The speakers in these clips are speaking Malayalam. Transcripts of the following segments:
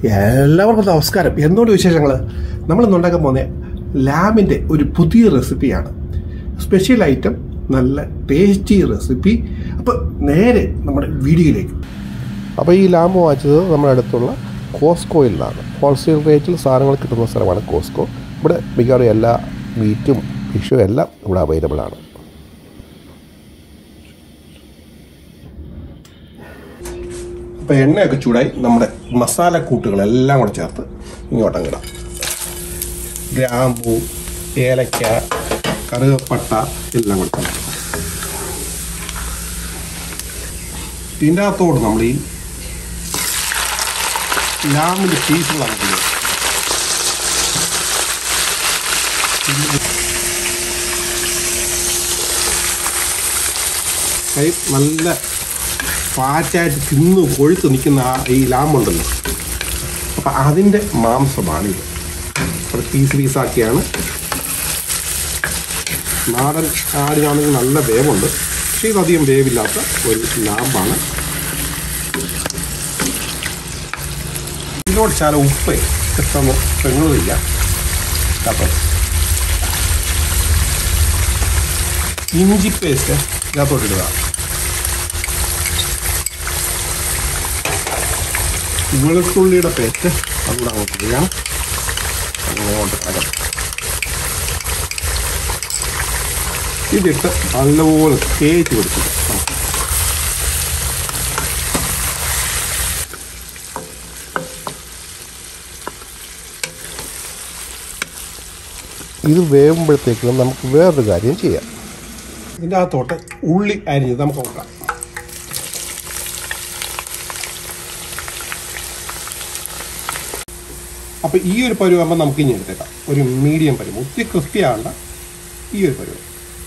എല്ലാവർക്കും നമസ്കാരം എന്തുകൊണ്ട് വിശേഷങ്ങൾ നമ്മൾ ഇന്ന് ഉണ്ടാക്കാൻ പോകുന്ന ലാമിൻ്റെ ഒരു പുതിയ റെസിപ്പിയാണ് സ്പെഷ്യൽ ഐറ്റം നല്ല ടേസ്റ്റി റെസിപ്പി അപ്പോൾ നേരെ നമ്മുടെ വീഡിയോയിലേക്ക് അപ്പോൾ ഈ ലാമ്പ് വാങ്ങിച്ചത് നമ്മുടെ അടുത്തുള്ള കോസ്കോയിൽ നിന്നാണ് ഹോൾസെയിൽ റേറ്റിൽ സാധനങ്ങൾ കിട്ടുന്ന സ്ഥലമാണ് കോസ്കോ ഇവിടെ മിക്കവാറും എല്ലാ മീറ്റും ഫിഷും എല്ലാം ഇവിടെ അവൈലബിൾ ആണ് അപ്പോൾ എണ്ണയൊക്കെ ചൂടായി നമ്മുടെ മസാല കൂട്ടുകളെല്ലാം കൂടെ ചേർത്ത് ഇങ്ങോട്ടങ്ങിടാം ഗ്രാമ്പൂ ഏലക്ക കറുകപ്പട്ട എല്ലാം കൂടെ ചേർത്ത് ഇതിൻ്റെ അകത്തോട് നമ്മൾ ഈ ലാമിൻ്റെ പീസുകളാണ് ഇടുന്നത്. കൈ നല്ല പാറ്റായിട്ട് തിന്ന് കൊഴുത്ത് നിൽക്കുന്ന ആ ഈ ലാമ്പുണ്ടല്ലോ അപ്പം അതിൻ്റെ മാംസമാണിത് അത് പീസ് പീസാക്കിയാണ് നാടൻ ആടിനാണെങ്കിൽ നല്ല വേവുണ്ട് പക്ഷേ ഇതധികം വേവില്ലാത്ത ഒരു ലാമ്പാണ് ഇതിനോട് ചില ഉപ്പ് കിട്ടുന്ന പെണ്ണുകളില്ല അപ്പം ഇഞ്ചി പേസ്റ്റ് ഇതിനകത്തോട്ട് ഇടുക വെളുത്തുള്ളിയുടെ പേസ്റ്റ് അതുകൂടെ അങ്ങോട്ട് ഇടുക അങ്ങോട്ട് അകം ഇതിട്ട് നല്ലപോലെ തേച്ച് പിടിച്ചിട്ട് ഇത് വേവുമ്പോഴത്തേക്കും നമുക്ക് വേറൊരു കാര്യം ചെയ്യാം ഇതിൻ്റെ അകത്തോട്ട് ഉള്ളി അരിഞ്ഞത് നമുക്ക് നോക്കാം അപ്പോൾ ഈ ഒരു പരുവാകുമ്പോൾ നമുക്ക് ഇനി എടുത്തേക്കാം ഒരു മീഡിയം പരുവം ഒത്തിരി ക്രിസ്പി ആകണ്ട ഈ ഒരു പരുവം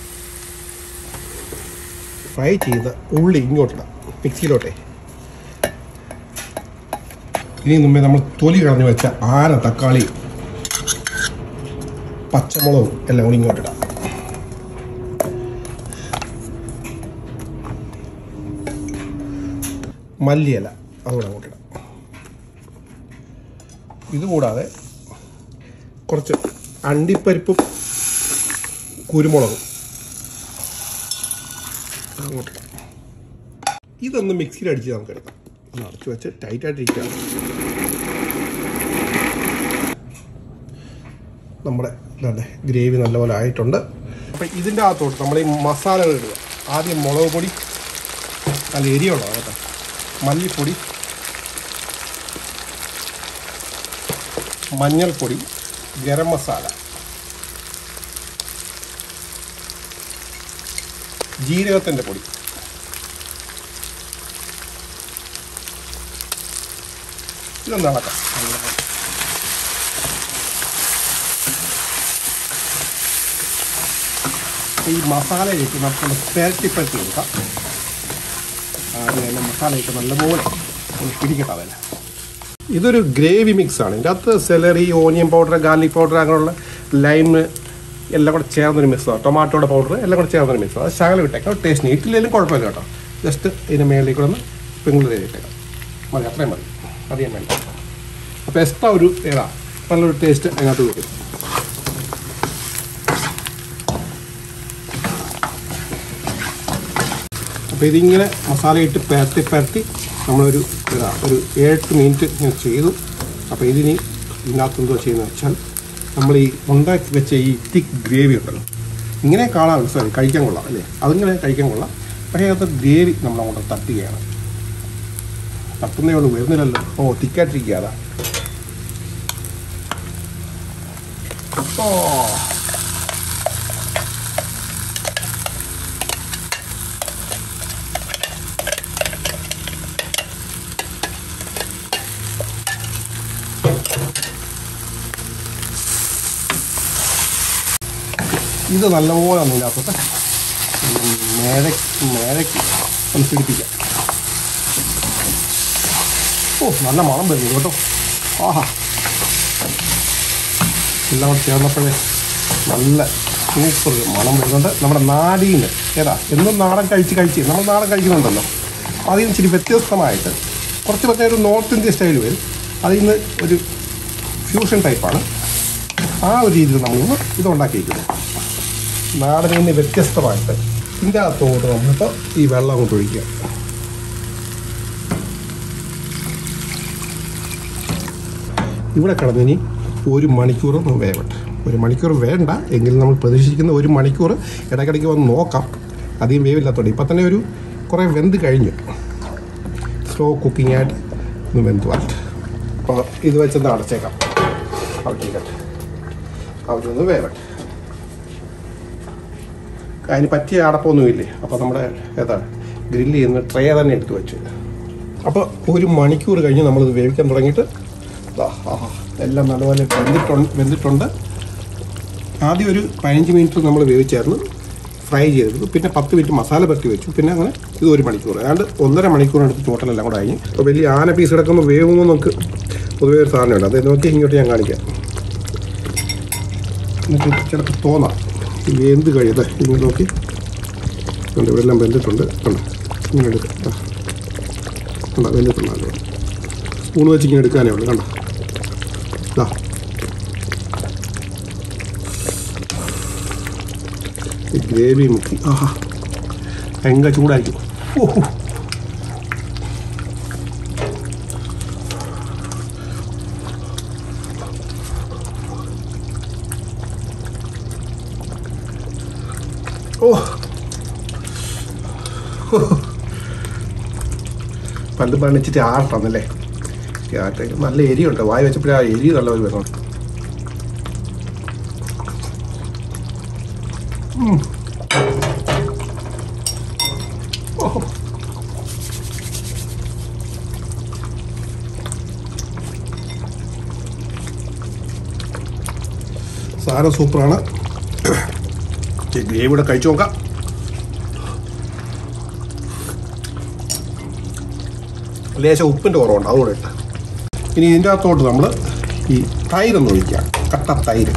ഫ്രൈ ചെയ്ത ഉള്ളി ഇങ്ങോട്ടിടാം മിക്സിയിലോട്ടെ ഇനി മുമ്പേ നമ്മൾ തൊലി കളഞ്ഞു വെച്ച ആന തക്കാളി പച്ചമുളകും എല്ലാം കൂടി ഇങ്ങോട്ടിടാം മല്ലിയില അതുകൂടെ അങ്ങോട്ടിടാം ഇതുകൂടാതെ കുറച്ച് അണ്ടിപ്പരിപ്പും കുരുമുളകും അങ്ങോട്ടിടാം ഇതൊന്ന് മിക്സിയിൽ അടിച്ച് നമുക്ക് എടുക്കാം ഒന്ന് അടച്ചു വെച്ച് ടൈറ്റായിട്ടിരിക്കുക നമ്മുടെ ഇതല്ലേ ഗ്രേവി നല്ലപോലെ ആയിട്ടുണ്ട് അപ്പം ഇതിൻ്റെ അകത്തോട്ട് നമ്മൾ ഈ മസാലകൾ ഇടുക ആദ്യം മുളക് പൊടി നല്ല എരിയുള്ള കേട്ടോ മല്ലിപ്പൊടി മഞ്ഞൾപ്പൊടി ഗരം മസാല ജീരകത്തിൻ്റെ പൊടി ഇതൊന്ന് ഇളക്കാം ഈ മസാലയിലേക്ക് നമുക്കൊന്ന് പെരട്ടി പെരട്ടി കൊടുക്കാം ആദ്യം തന്നെ മസാലയിട്ട് നല്ലപോലെ ഒന്ന് പിടിക്കട്ടെ അതിന് ഇതൊരു ഗ്രേവി മിക്സ് ആണ് ഇതിൻ്റെ അകത്ത് celery onion powder garlic powder അങ്ങനെയുള്ള ലൈം എല്ലാം കൂടെ ചേർന്നൊരു മിക്സാണ് ടൊമാറ്റോയുടെ പൗഡർ എല്ലാം കൂടെ ചേർന്നൊരു മിക്സ് അത് ശകലം ഇട്ടേക്കാം ടേസ്റ്റ് ഇട്ടില്ലെങ്കിലും കുഴപ്പമില്ല കേട്ടോ ജസ്റ്റ് ഇതിൻ്റെ മേളിലേക്ക് കൂടെ ഒന്ന് പെങ്ങള് ഇട്ടേക്കാം മതി അത്രയും മതി അധികം വേണ്ട അപ്പോൾ എക്സ്ട്രാ ഒരു ഏതാ നല്ലൊരു ടേസ്റ്റ് അതിനകത്ത് വരും അപ്പോൾ ഇതിങ്ങനെ മസാല ഇട്ട് പരത്തി പരത്തി നമ്മളൊരു ഇതാ ഒരു ഏഴെട്ട് മിനിറ്റ് ഇങ്ങനെ ചെയ്തു അപ്പോൾ ഇതിന് ഇതിനകത്ത് എന്തോ ചെയ്യുന്നത് വെച്ചാൽ നമ്മൾ ഈ ഉണ്ടാക്കി വെച്ച ഈ തിക്ക് ഗ്രേവി ഉണ്ടല്ലോ ഇങ്ങനെ കാണാൻ സോറി കഴിക്കാൻ കൊള്ളാം അല്ലേ അതിങ്ങനെ കഴിക്കാൻ കൊള്ളാം പക്ഷേ അതിനകത്ത് ഗ്രേവി നമ്മൾ അങ്ങോട്ട് തട്ടുകയാണ് തട്ടുന്നേ ഉള്ളൂ വരുന്നില്ലല്ലോ ഓ തിക്കായിട്ടിരിക്കുക അതാ ഓ ഇത് നല്ലപോലെ ഒന്ന് ഇതിനകത്തോട്ട് മേഴക്ക് മേഴക്ക് ഒന്ന് പിടിപ്പിക്കാം ഓ നല്ല മണം വരുന്നു കേട്ടോ ആഹാ എല്ലാം കൂടെ ചേർന്നപ്പോഴേ നല്ല സൂപ്പർ മണം വരുന്നുണ്ട് നമ്മുടെ നാടീന് ഏതാ എന്നും നാടൻ കഴിച്ച് കഴിച്ച് നമ്മൾ നാടൻ കഴിക്കുന്നുണ്ടല്ലോ അതിൽ നിന്ന് ഇച്ചിരി വ്യത്യസ്തമായിട്ട് കുറച്ച് മറ്റേ ഒരു നോർത്ത് ഇന്ത്യ സ്റ്റൈൽ വരും അതിൽ നിന്ന് ഒരു ഫ്യൂഷൻ ടൈപ്പാണ് ആ ഒരു രീതിയിൽ നമ്മളൊന്ന് ഇത് ഉണ്ടാക്കിയിരിക്കുന്നത് നാടനിൽ നിന്ന് വ്യത്യസ്തമായിട്ട് ഇതിൻ്റെ അകത്തോട്ട് നമ്മളിപ്പോൾ ഈ വെള്ളം അങ്ങോട്ട് ഒഴിക്കുക ഇവിടെ കിടന്നിനി ഒരു മണിക്കൂർ ഒന്ന് വേവട്ടെ ഒരു മണിക്കൂർ വേണ്ട എങ്കിലും നമ്മൾ പ്രതീക്ഷിക്കുന്ന ഒരു മണിക്കൂർ ഇടയ്ക്കിടയ്ക്ക് വന്ന് നോക്കാം അധികം വേവില്ലാത്തോണ്ട് ഇപ്പം തന്നെ ഒരു കുറേ വെന്ത് കഴിഞ്ഞു സ്ലോ കുക്കിംഗ് ആയിട്ട് ഒന്ന് വെന്ത് വരട്ടെ അപ്പോൾ ഇത് വെച്ചൊന്ന് അടച്ചേക്കാം അവിടേക്കട്ടെ അവിടെ നിന്ന് വേവട്ടെ അതിന് പറ്റിയ അടപ്പൊന്നുമില്ലേ അപ്പോൾ നമ്മുടെ ഏതാ ഗ്രില്ല് ചെയ്യുന്ന ട്രേ തന്നെ എടുത്ത് വെച്ചു അപ്പോൾ ഒരു മണിക്കൂർ കഴിഞ്ഞ് നമ്മളിത് വേവിക്കാൻ തുടങ്ങിയിട്ട് ദാ, ആഹാ, എല്ലാം നല്ലപോലെ വെന്തിട്ടുണ്ട് വെന്തിട്ടുണ്ട് ആദ്യം ഒരു പതിനഞ്ച് മിനിറ്റ് നമ്മൾ വേവിച്ചായിരുന്നു ഫ്രൈ ചെയ്തെടുത്തു പിന്നെ പത്ത് മിനിറ്റ് മസാല പരത്തി വെച്ചു പിന്നെ അങ്ങനെ ഇത് ഒരു മണിക്കൂർ ഏതാണ്ട് ഒന്നര മണിക്കൂറെടുത്ത് ടോട്ടലെല്ലാം കൂടെ കഴിഞ്ഞു അപ്പോൾ വലിയ ആന പീസ് കിടക്കുമ്പോൾ വേവുമ്പോൾ നമുക്ക് പൊതുവേ ഒരു സാധനമുണ്ട് അത് നോക്കി ഇങ്ങോട്ട് ഞാൻ കാണിക്കാം എന്നിട്ട് ചിലപ്പോൾ തോന്നാം ഈ വെന്ത് കഴിയത് ഇങ്ങനെ നോക്കി ഉണ്ട് ഇവിടെ എല്ലാം വെന്തിട്ടുണ്ട് ഉണ്ട് ഇങ്ങനെ എടുക്കാം ആ. കണ്ടോ വെന്തിട്ടുണ്ടല്ലോ സ്പൂൺ വെച്ച് ഇങ്ങനെ എടുക്കാനേ ഉള്ളൂ കണ്ടോ ഇതാ ഈ ഗ്രേവി മുക്കി ആഹാ ഭയങ്കര ചൂടായിരിക്കും ഓഹോ ഓ പണ്ട് പണിച്ചിട്ട് ആട്ടന്നല്ലേ ആട്ടേക്ക് നല്ല എരിയുണ്ട് വായി വെച്ചപ്പോഴേ ആ എരി നല്ല ഒരു വരണം ഉം. ഓഹോ. സാധനം സൂപ്പറാണ് ഗ്രേവി കൂടെ കഴിച്ചു നോക്കാം ലേശം ഉപ്പിൻ്റെ കുറവുണ്ട് അതുകൂടെ ഇട്ട് ഇനി ഇതിൻ്റെ അകത്തോട്ട് നമ്മൾ ഈ തൈരൊന്ന് ഒഴിക്കാം കട്ട തൈര്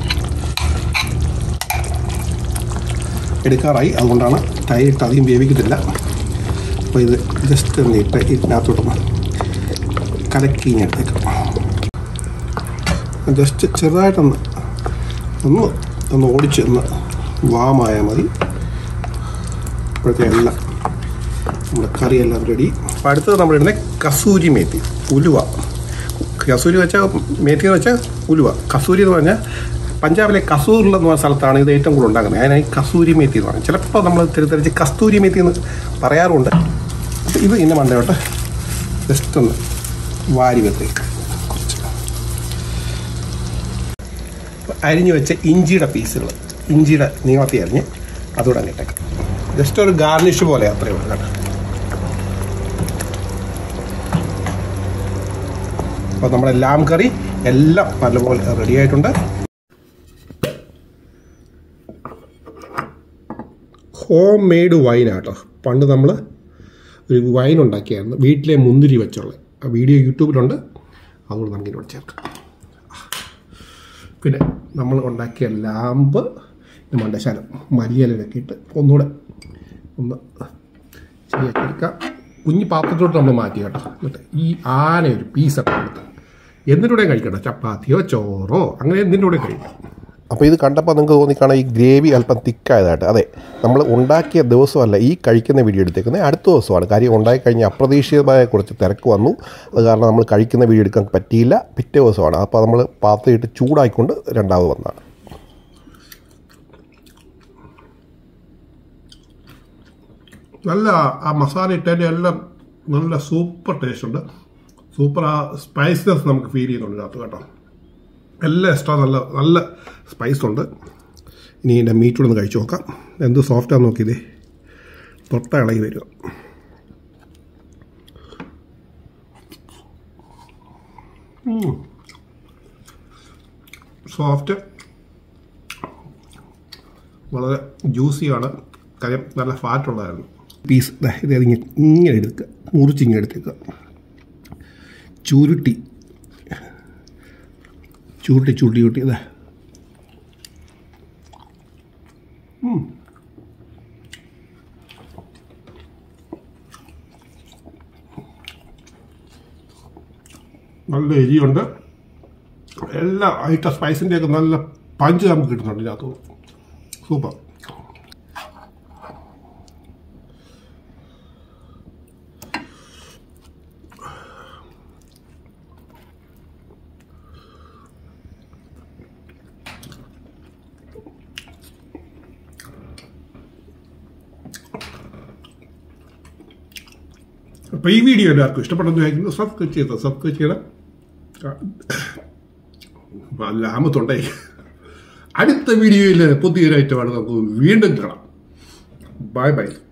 എടുക്കാറായി അതുകൊണ്ടാണ് തൈരിട്ട് അധികം വേവിക്കത്തില്ല അപ്പോൾ ഇത് ജസ്റ്റ് ഒന്ന് ഇട്ട് ഇതിനകത്തോട്ടൊന്ന് കലക്കി ഇങ്ങനെ എടുത്തേക്കാം ജസ്റ്റ് ചെറുതായിട്ടൊന്ന് ഒന്ന് ഒന്ന് ഓടിച്ച് ഒന്ന് വാമായാൽ മതി ഇപ്പോഴത്തെ എല്ലാം നമ്മുടെ കറിയെല്ലാം റെഡി അപ്പോൾ അടുത്തത് നമ്മൾ ഇടുന്ന കസൂരി മേത്തി ഉലുവ കസൂരി വെച്ചാൽ മേത്തി എന്ന് വെച്ചാൽ ഉലുവ കസൂരി എന്ന് പറഞ്ഞാൽ പഞ്ചാബിലെ കസൂറിൽ എന്ന് പറഞ്ഞ സ്ഥലത്താണ് ഇത് ഏറ്റവും കൂടുതൽ ഉണ്ടാക്കുന്നത് അതിനായി കസൂരി മേത്തി എന്ന് പറയും ചിലപ്പോൾ നമ്മൾ തിരിച്ചറിച്ച് കസ്തൂരി മേത്തി എന്ന് പറയാറുണ്ട് അപ്പോൾ ഇത് ഇന്ന മണ്ടയോട്ട് ജസ്റ്റ് ഒന്ന് വാരി വെത്തേക്ക് കുറച്ച് അരിഞ്ഞു വെച്ച ഇഞ്ചിയുടെ പീസുകൾ ഇഞ്ചിയുടെ നീളത്തി അരിഞ്ഞ് അതുകൂടെ അങ്ങിട്ടേക്കാം ജസ്റ്റ് ഒരു ഗാർണിഷ് പോലെ അത്രയേ ഉള്ളൂ കേട്ടോ അപ്പോൾ നമ്മുടെ ലാം കറി എല്ലാം നല്ലപോലെ റെഡി ആയിട്ടുണ്ട് ഹോം മെയ്ഡ് വൈനാട്ടോ പണ്ട് നമ്മൾ ഒരു വൈൻ ഉണ്ടാക്കിയായിരുന്നു വീട്ടിലെ മുന്തിരി വെച്ചുള്ള ആ വീഡിയോ യൂട്യൂബിലുണ്ട് അതുകൊണ്ട് നമുക്ക് ഇതിനോട് ചേർക്കാം പിന്നെ നമ്മൾ ഉണ്ടാക്കിയ ലാമ്പ് മണ്ടശാലം മല്ലിയിലൊക്കെ ഇട്ട് ഒന്നുകൂടെ ഒന്ന് ശരിയാക്കി എടുക്കാം കുഞ്ഞു പാത്രത്തോട്ട് നമ്മൾ മാറ്റി കേട്ടോ എന്നിട്ട് ഈ ആന ഒരു പീസൊക്കെ കൊടുത്ത് എന്തിനൂടെ കഴിക്കട്ടോ ചപ്പാത്തിയോ ചോറോ അങ്ങനെ എന്തിനൂടെ കഴിക്കാം അപ്പോൾ ഇത് കണ്ടപ്പോൾ നിങ്ങൾക്ക് തോന്നിക്കാണാം ഈ ഗ്രേവി അല്പം തിക്കായതായിട്ട് അതെ നമ്മൾ ഉണ്ടാക്കിയ ദിവസമല്ല ഈ കഴിക്കുന്ന വീഡിയോ എടുത്തേക്കുന്നത് അടുത്ത ദിവസമാണ് കാര്യം ഉണ്ടാക്കി കഴിഞ്ഞ് അപ്രതീക്ഷിതമായ കുറച്ച് തിരക്ക് വന്നു അത് കാരണം നമ്മൾ കഴിക്കുന്ന വീഡിയോ എടുക്കാൻ പറ്റിയില്ല പിറ്റേ ദിവസമാണ് അപ്പോൾ നമ്മൾ പാത്രം ഇട്ട് ചൂടാക്കിക്കൊണ്ട് രണ്ടാമത് വന്നതാണ് നല്ല ആ മസാല ഇട്ടതിൻ്റെ എല്ലാം നല്ല സൂപ്പർ ടേസ്റ്റ് ഉണ്ട് സൂപ്പർ ആ സ്പൈസസ് നമുക്ക് ഫീൽ ചെയ്യുന്നുണ്ട് ഇതിനകത്ത് കേട്ടോ എല്ലാം എക്സ്ട്രാ നല്ല നല്ല സ്പൈസ് ഉണ്ട് ഇനി ഇതിൻ്റെ മീറ്റ് കൂടെ ഒന്ന് കഴിച്ചു നോക്കാം എന്ത് സോഫ്റ്റാന്ന് നോക്കിയതേ തൊട്ട ഇളകി വരിക സോഫ്റ്റ് വളരെ ജ്യൂസിയാണ് കാര്യം നല്ല ഫാറ്റ് ഉള്ളതായിരുന്നു പീസ് ഇത് ഇങ്ങനെ ഇങ്ങനെ എടുക്കുക മുറിച്ചിങ്ങനെ എടുത്തേക്കുക ചുരുട്ടി ചൂട്ടി ചൂട്ടി ചൂട്ടി ഇതാ നല്ല എരിയുണ്ട് എല്ലാ ഐറ്റം സ്പൈസിൻ്റെ ഒക്കെ നല്ല പഞ്ച് നമുക്ക് കിട്ടുന്നുണ്ട് ഇതിനകത്ത് സൂപ്പർ അപ്പോൾ ഈ വീഡിയോ എല്ലാവർക്കും ഇഷ്ടപ്പെട്ടെന്ന് വിചാരിക്കുന്നു സബ്സ്ക്രൈബ് ചെയ്ത സബ്സ്ക്രൈബ് ചെയ്ത ലാമത്തുണ്ടേ അടുത്ത വീഡിയോയിൽ പുതിയൊരു ഐറ്റമാണ് നമുക്ക് വീണ്ടും കാണാം ബൈ ബൈ